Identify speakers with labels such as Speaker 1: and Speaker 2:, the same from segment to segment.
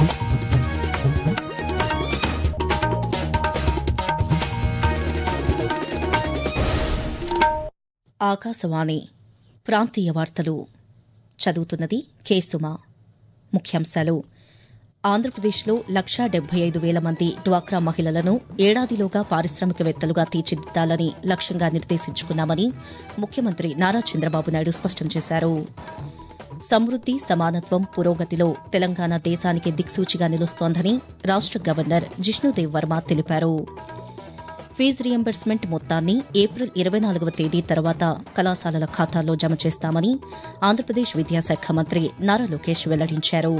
Speaker 1: ఆకాశవాణి ప్రాంతీయ వార్తలు చదువుతున్నది కె సుమ ముఖ్యాంశాలు ఆంధ్రప్రదేశ్లో లక్షా డెబ్బై ఐదు వేల మంది డ్వాక్రా మహిళలను ఏడాదిలోగా పారిశ్రామికవేత్తలుగా తీర్చిదిద్దాలని లక్ష్యంగా నిర్దేశించుకున్నామని ముఖ్యమంత్రి నారా చంద్రబాబు నాయుడు స్పష్టం చేశారు సమృద్ది సమానత్వం పురోగతిలో తెలంగాణ దేశానికి దిక్సూచిగా నిలుస్తోందని రాష్ట గవర్నర్ జిష్ణుదేవ్ వర్మ తెలిపారు ఫీజు రియంబర్స్మెంట్ మొత్తాన్ని ఏప్రిల్ ఇరవై నాలుగవ తేదీ తర్వాత కళాశాలల ఖాతాల్లో జమ చేస్తామని ఆంధ్రప్రదేశ్ విద్యాశాఖ మంత్రి నారా లోకేష్ వెల్లడించారు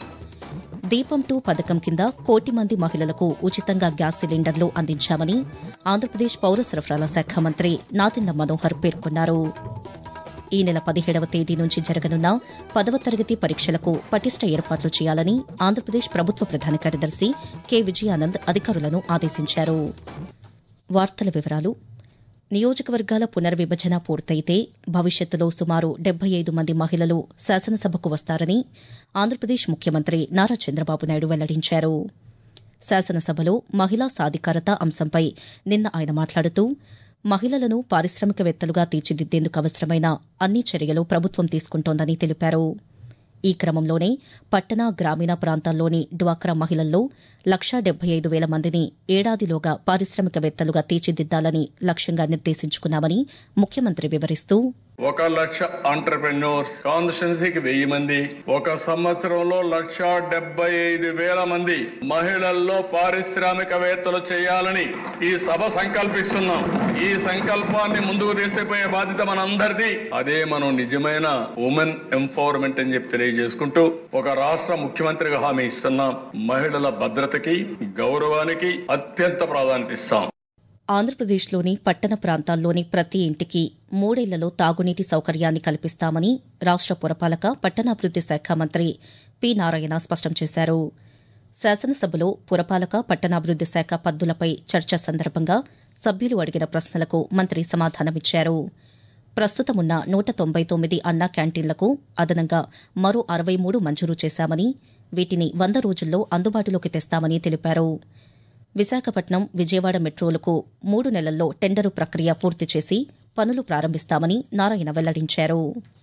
Speaker 1: దీపం టూ పథకం కింద కోటి మంది మహిళలకు ఉచితంగా గ్యాస్ సిలిండర్లు అందించామని ఆంధ్రప్రదేశ్ పౌర సరఫరాల శాఖ మంత్రి నాతిన్న మనోహర్ పేర్కొన్నారు ఈ నెల పదిహేడవ తేదీ నుంచి జరగనున్న పదవ తరగతి పరీక్షలకు పటిష్ట ఏర్పాట్లు చేయాలని ఆంధ్రప్రదేశ్ ప్రభుత్వ ప్రధాన కార్యదర్శి కె విజయానంద్ అధికారులను ఆదేశించారు వార్తల వివరాలు నియోజకవర్గాల పునర్విభజన పూర్తయితే భవిష్యత్తులో సుమారు డెబ్బై ఐదు మంది మహిళలు శాసనసభకు వస్తారని ఆంధ్రప్రదేశ్ ముఖ్యమంత్రి నారా చంద్రబాబు నాయుడు వెల్లడించారు శాసనసభలో మహిళా సాధికారత అంశంపై నిన్న ఆయన మాట్లాడుతూ మహిళలను పారిశ్రామికవేత్తలుగా తీర్చిదిద్దేందుకు అవసరమైన అన్ని చర్యలు ప్రభుత్వం తీసుకుంటోందని తెలిపారు ఈ క్రమంలోనే పట్టణ గ్రామీణ ప్రాంతాల్లోని డ్వాక్రా మహిళల్లో లక్షా డెబ్బై ఐదు వేల మందిని ఏడాదిలోగా పారిశ్రామికవేత్తలుగా తీర్చిదిద్దాలని లక్ష్యంగా నిర్దేశించుకున్నామని ముఖ్యమంత్రి వివరిస్తూ
Speaker 2: ఒక లక్ష ఆంటర్ప్రెన్యూర్స్ కాన్స్టిట్యున్సీకి వెయ్యి మంది ఒక సంవత్సరంలో లక్ష డెబ్బై ఐదు వేల మంది మహిళల్లో పారిశ్రామికవేత్తలు చేయాలని ఈ సభ సంకల్పిస్తున్నాం ఈ సంకల్పాన్ని ముందుకు తీసుకుపోయే బాధ్యత మనందరిది అదే మనం నిజమైన ఉమెన్ ఎంపవర్మెంట్ అని చెప్పి తెలియజేసుకుంటూ ఒక రాష్ట్ర ముఖ్యమంత్రిగా హామీ ఇస్తున్నాం మహిళల భద్రతకి గౌరవానికి అత్యంత ప్రాధాన్యత ఇస్తాం
Speaker 1: ఆంధ్రప్రదేశ్లోని పట్టణ ప్రాంతాల్లోని ప్రతి ఇంటికి మూడేళ్లలో తాగునీటి సౌకర్యాన్ని కల్పిస్తామని రాష్ట పురపాలక పట్టణాభివృద్ది శాఖ మంత్రి పి నారాయణ స్పష్టం చేశారు శాసనసభలో పురపాలక పట్టణాభివృద్ది శాఖ పద్దులపై చర్చ సందర్భంగా సభ్యులు అడిగిన ప్రశ్నలకు మంత్రి సమాధానమిచ్చారు ప్రస్తుతమున్న నూట తొంభై తొమ్మిది అన్నా క్యాంటీన్లకు అదనంగా మరో అరవై మూడు మంజూరు చేశామని వీటిని వంద రోజుల్లో అందుబాటులోకి తెస్తామని తెలిపారు విశాఖపట్నం విజయవాడ మెట్రోలకు మూడు నెలల్లో టెండరు ప్రక్రియ పూర్తి చేసి పనులు ప్రారంభిస్తామని నారాయణ వెల్లడించారు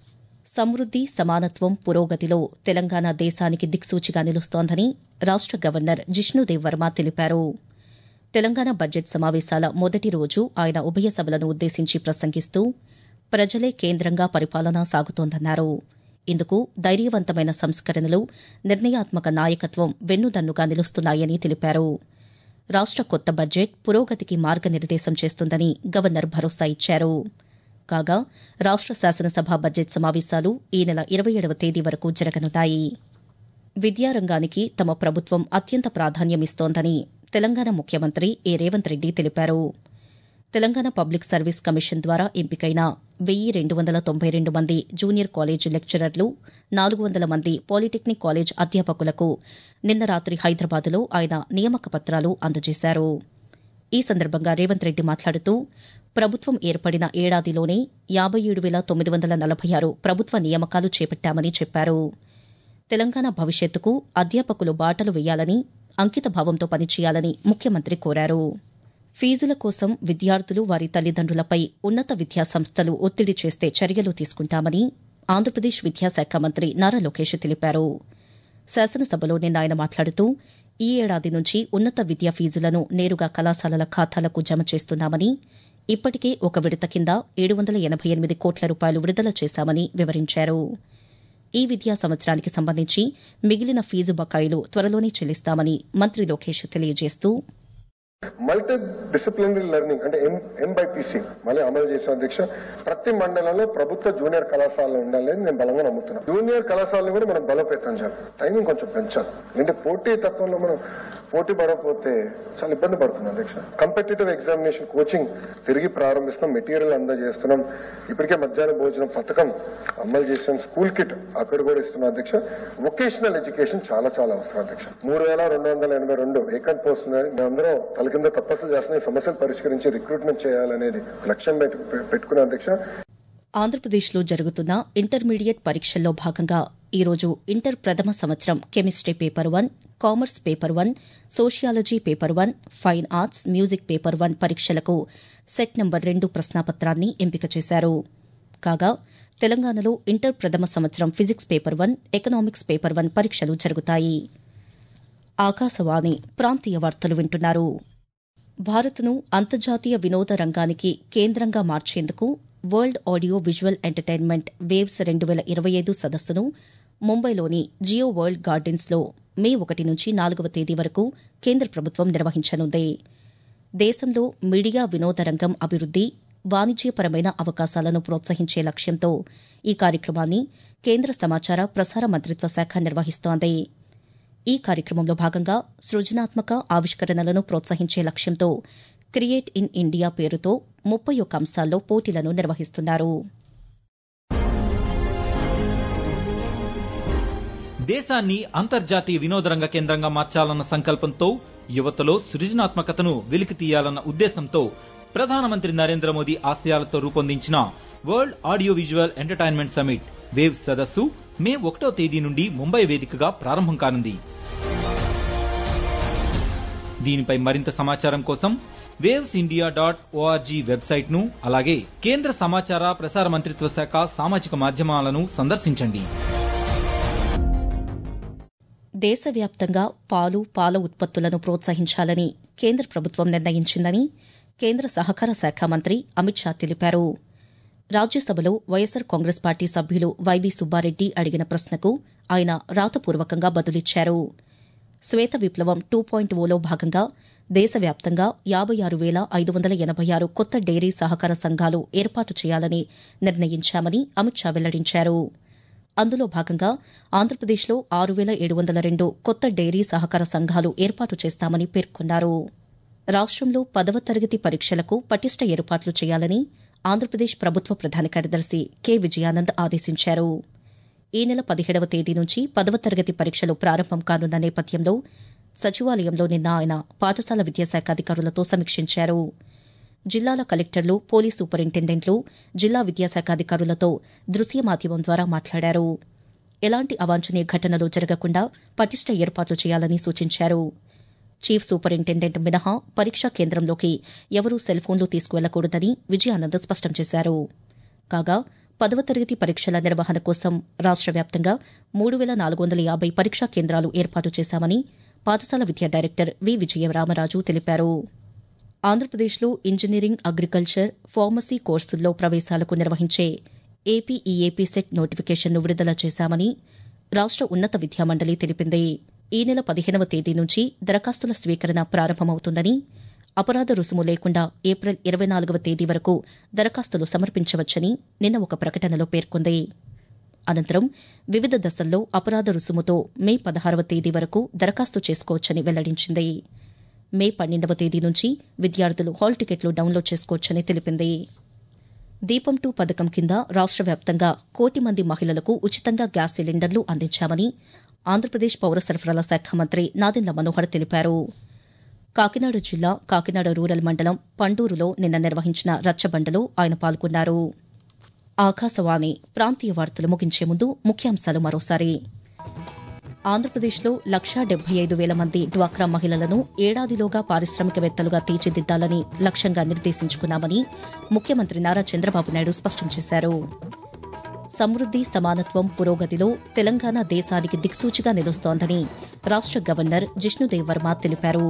Speaker 1: సమృద్ది సమానత్వం పురోగతిలో తెలంగాణ దేశానికి దిక్సూచిగా నిలుస్తోందని రాష్ట గవర్నర్ జిష్ణుదేవ్ వర్మ తెలిపారు తెలంగాణ బడ్జెట్ సమావేశాల మొదటి రోజు ఆయన ఉభయ సభలను ఉద్దేశించి ప్రసంగిస్తూ ప్రజలే కేంద్రంగా పరిపాలన సాగుతోందన్నారు ఇందుకు ధైర్యవంతమైన సంస్కరణలు నిర్ణయాత్మక నాయకత్వం వెన్నుదన్నుగా నిలుస్తున్నాయని తెలిపారు రాష్ట కొత్త బడ్జెట్ పురోగతికి మార్గనిర్దేశం చేస్తుందని గవర్నర్ భరోసా ఇచ్చారు కాగా రాష్ట శాసనసభ బడ్జెట్ సమావేశాలు ఈ నెల ఇరవై ఏడవ తేదీ వరకు జరగనున్నాయి విద్యారంగానికి తమ ప్రభుత్వం అత్యంత ప్రాధాన్యమిస్తోందని తెలంగాణ ముఖ్యమంత్రి ఏ రేవంత్ రెడ్డి తెలిపారు తెలంగాణ పబ్లిక్ సర్వీస్ కమిషన్ ద్వారా ఎంపికైన వెయ్యి రెండు వందల తొంభై రెండు మంది జూనియర్ కాలేజ్ లెక్చరర్లు నాలుగు వందల మంది పాలిటెక్నిక్ కాలేజ్ అధ్యాపకులకు నిన్న రాత్రి హైదరాబాద్లో ఆయన నియామక పత్రాలు అందజేశారు ఈ సందర్భంగా రేవంత్ రెడ్డి మాట్లాడుతూ ప్రభుత్వం ఏర్పడిన ఏడాదిలోనే యాబై ఏడు వేల తొమ్మిది వందల నలభై ఆరు ప్రభుత్వ నియామకాలు చేపట్టామని చెప్పారు తెలంగాణ భవిష్యత్తుకు అధ్యాపకులు బాటలు వేయాలని అంకిత భావంతో పనిచేయాలని ముఖ్యమంత్రి కోరారు ఫీజుల కోసం విద్యార్థులు వారి తల్లిదండ్రులపై ఉన్నత విద్యా సంస్థలు ఒత్తిడి చేస్తే చర్యలు తీసుకుంటామని ఆంధ్రప్రదేశ్ విద్యాశాఖ మంత్రి నారా లోకేష్ తెలిపారు శాసనసభలో నిన్న ఆయన మాట్లాడుతూ ఈ ఏడాది నుంచి ఉన్నత విద్యా ఫీజులను నేరుగా కళాశాలల ఖాతాలకు జమ చేస్తున్నామని ఇప్పటికే ఒక విడత కింద ఏడు వందల ఎనబై ఎనిమిది కోట్ల రూపాయలు విడుదల చేశామని వివరించారు ఈ విద్యా సంవత్సరానికి సంబంధించి మిగిలిన ఫీజు బకాయిలు త్వరలోనే చెల్లిస్తామని మంత్రి లోకేష్ తెలియజేస్తూ
Speaker 3: మల్టీ డిసిప్లినరీ లెర్నింగ్ అంటే ఎం ఎంబైపీసీ మళ్ళీ అమలు చేసే అధ్యక్ష ప్రతి మండలంలో ప్రభుత్వ జూనియర్ కళాశాలలు ఉండాలని నేను బలంగా నమ్ముతున్నాను జూనియర్ కళాశాలను కూడా మనం బలోపేతం చేయాలి టైమింగ్ కొంచెం పెంచాలి అంటే పోటీ తత్వంలో మనం పోటీ పడకపోతే చాలా ఇబ్బంది పడుతున్నాం అధ్యక్ష కంపిటేటివ్ ఎగ్జామినేషన్ కోచింగ్ తిరిగి ప్రారంభిస్తున్నాం మెటీరియల్ అందజేస్తున్నాం ఇప్పటికే మధ్యాహ్న భోజనం పథకం అమలు చేసాం స్కూల్ కిట్ అక్కడ కూడా ఇస్తున్నాం అధ్యక్ష వొకేషనల్ ఎడ్యుకేషన్ చాలా చాలా అవసరం అధ్యక్ష మూడు వేల రెండు వందల ఎనభై రెండు వేకెంట్ పోస్ట్ ఉన్నాయి మేమందరం తల కింద తపస్సులు చేస్తున్నాం ఈ సమస్యలు పరిష్కరించి రిక్రూట్మెంట్ చేయాలనేది లక్ష్యం పెట్టు- పెట్టుకున్న అధ్యక్ష
Speaker 1: ఆంధ్రప్రదేశ్లో జరుగుతున్న ఇంటర్మీడియట్ పరీక్షల్లో భాగంగా ఈరోజు ఇంటర్ ప్రథమ సంవత్సరం chemistry paper one commerce paper one sociology paper one fine arts music paper one పరీక్షలకు సెట్ నంబర్ రెండు ప్రశ్నాపత్రాన్ని ఎంపిక చేశారు కాగా తెలంగాణలో ఇంటర్ ప్రథమ సంవత్సరం physics paper one economics paper one పరీక్షలు జరుగుతాయి ఆకాశవాణి ప్రాంతీయ వార్తలు వింటున్నారు భారత్ను అంతర్జాతీయ వినోద రంగానికి కేంద్రంగా మార్చేందుకు world audio visual entertainment waves రెండు వేల ఇరవై ఐదు సదస్సును ముంబైలోని జియో వరల్డ్ గార్డెన్స్లో మే ఒకటి నుంచి నాలుగవ తేదీ వరకు కేంద్ర ప్రభుత్వం నిర్వహించనుంది దేశంలో మీడియా వినోద రంగం అభివృద్ది వాణిజ్యపరమైన అవకాశాలను ప్రోత్సహించే లక్ష్యంతో ఈ కార్యక్రమాన్ని కేంద్ర సమాచార ప్రసార మంత్రిత్వ శాఖ నిర్వహిస్తోంది ఈ కార్యక్రమంలో భాగంగా సృజనాత్మక ఆవిష్కరణలను ప్రోత్సహించే లక్ష్యంతో క్రియేట్ ఇన్ ఇండియా పేరుతో ముప్పై ఒక్క అంశాల్లో పోటీలను నిర్వహిస్తున్నారు
Speaker 4: దేశాన్ని అంతర్జాతీయ వినోదరంగ కేంద్రంగా మార్చాలన్న సంకల్పంతో యువతలో సృజనాత్మకతను వెలికి తీయాలన్న ఉద్దేశంతో ప్రధానమంత్రి నరేంద్ర మోదీ ఆశయాలతో రూపొందించిన world audio visual entertainment summit waves సదస్సు మే ఒకటో తేదీ నుండి ముంబై వేదికగా ప్రారంభం కానుంది దీనిపై మరింత సమాచారం కోసం waves India dot ORG website ను అలాగే కేంద్ర సమాచార ప్రసార మంత్రిత్వ శాఖ సామాజిక మాధ్యమాలను సందర్శించండి
Speaker 1: దేశవ్యాప్తంగా పాలు పాల ఉత్పత్తులను ప్రోత్సహించాలని కేంద్ర ప్రభుత్వం నిర్ణయించిందని కేంద్ర సహకార శాఖ మంత్రి అమిత్ షా తెలిపారు రాజ్యసభలో వైఎస్సార్ కాంగ్రెస్ పార్టీ సభ్యులు వైవీ సుబ్బారెడ్డి అడిగిన ప్రశ్నకు ఆయన రాతపూర్వకంగా బదులిచ్చారు శ్వేత విప్లవం టూ పాయింట్ ఓలో భాగంగా దేశవ్యాప్తంగా యాబై ఆరు వేల ఐదు వందల ఎనబై ఆరు కొత్త డైరీ సహకార సంఘాలు ఏర్పాటు చేయాలని నిర్ణయించామని అమిత్ షా వెల్లడించారు అందులో భాగంగా ఆంధ్రప్రదేశ్లో ఆరు వేల ఏడు వందల రెండు కొత్త డైరీ సహకార సంఘాలు ఏర్పాటు చేస్తామని పేర్కొన్నారు రాష్టంలో పదవ తరగతి పరీక్షలకు పటిష్ట ఏర్పాట్లు చేయాలని ఆంధ్రప్రదేశ్ ప్రభుత్వ ప్రధాన కార్యదర్శి కె విజయానంద్ ఆదేశించారు ఈ నెల పదిహేడవ తేదీ నుంచి పదవ తరగతి పరీక్షలు ప్రారంభం కానున్న నేపథ్యంలో సచివాలయంలో నిన్న ఆయన పాఠశాల విద్యాశాఖ అధికారులతో సమీక్షించారు జిల్లాల కలెక్టర్లు పోలీస్ సూపరింటెండెంట్లు జిల్లా విద్యాశాఖ అధికారులతో దృశ్య మాధ్యమం ద్వారా మాట్లాడారు ఎలాంటి అవాంఛనీయ ఘటనలు జరగకుండా పటిష్ట ఏర్పాట్లు చేయాలని సూచించారు చీఫ్ సూపరింటెండెంట్ మినహా పరీక్షా కేంద్రంలోకి ఎవరూ సెల్ ఫోన్లు తీసుకువెళ్లకూడదని విజయానంద్ స్పష్టం చేశారు కాగా పదవ తరగతి పరీక్షల నిర్వహణ కోసం రాష్ట వ్యాప్తంగా మూడు వేల నాలుగు వందల యాభై పరీక్షా కేంద్రాలు ఏర్పాటు చేశామని పాఠశాల విద్యా డైరెక్టర్ వి విజయరామరాజు తెలిపారు ఆంధ్రప్రదేశ్లో ఇంజనీరింగ్ అగ్రికల్చర్ ఫార్మసీ కోర్సుల్లో ప్రవేశాలకు నిర్వహించే ఏపీఈఏపీ సెట్ నోటిఫికేషన్ను విడుదల చేశామని రాష్ట ఉన్నత విద్యామండలి తెలిపింది ఈ నెల పదిహేనవ తేదీ నుంచి దరఖాస్తుల స్వీకరణ ప్రారంభమవుతుందని అపరాధ రుసుము లేకుండా ఏప్రిల్ ఇరవై నాలుగవ తేదీ వరకు దరఖాస్తులు సమర్పించవచ్చని నిన్న ఒక ప్రకటనలో పేర్కొంది అనంతరం వివిధ దశల్లో అపరాధ రుసుముతో మే పదహారవ తేదీ వరకు దరఖాస్తు చేసుకోవచ్చని వెల్లడించింది మే పన్నెండవ తేదీ నుంచి విద్యార్థులు హాల్ టికెట్లు డౌన్లోడ్ చేసుకోవచ్చని తెలిపింది దీపం టూ పథకం కింద రాష్ట వ్యాప్తంగా కోటి మంది మహిళలకు ఉచితంగా గ్యాస్ సిలిండర్లు అందించామని ఆంధ్రప్రదేశ్ పౌర సరఫరాల శాఖ మంత్రి నాదెండ్ల మనోహర్ తెలిపారు కాకినాడ జిల్లా కాకినాడ రూరల్ మండలం పండూరులో నిన్న నిర్వహించిన రచ్చబండలో ఆయన పాల్గొన్నారు ఆకాశవాణి ప్రాంతీయ వార్తలు ముగించే ముందు ముఖ్యాంశాలు మరోసారి ఆంధ్రప్రదేశ్లో లక్షా డెబ్బై ఐదు వేల మంది డ్వాక్రా మహిళలను ఏడాదిలోగా పారిశ్రామికవేత్తలుగా తీర్చిదిద్దాలని లక్ష్యంగా నిర్దేశించుకున్నామని ముఖ్యమంత్రి నారా చంద్రబాబు నాయుడు స్పష్టం చేశారు సమృద్ది సమానత్వం పురోగతిలో తెలంగాణ దేశానికి దిక్సూచిగా నిలుస్తోందని రాష్ట గవర్నర్ జిష్ణుదేవ్ వర్మ తెలిపారు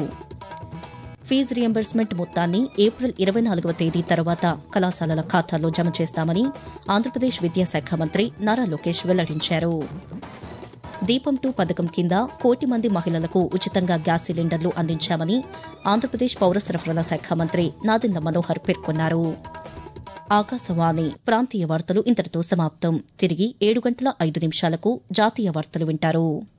Speaker 1: ఫీజు రియంబర్స్మెంట్ మొత్తాన్ని ఏప్రిల్ ఇరవై నాలుగవ తేదీ తర్వాత కళాశాలల ఖాతాల్లో జమ చేస్తామని ఆంధ్రప్రదేశ్ విద్యాశాఖ మంత్రి నారా లోకేష్ వెల్లడించారు దీపం టూ పథకం కింద కోటి మంది మహిళలకు ఉచితంగా గ్యాస్ సిలిండర్లు అందించామని ఆంధ్రప్రదేశ్ పౌర సరఫరాల శాఖ మంత్రి నాదెండ్ల మనోహర్ పేర్కొన్నారు ఆకాశవాణి ప్రాంతీయ వార్తలు ఇంతటితో సమాప్తం తిరిగి ఏడు గంటల ఐదు నిమిషాలకు జాతీయ వార్తలు వింటారు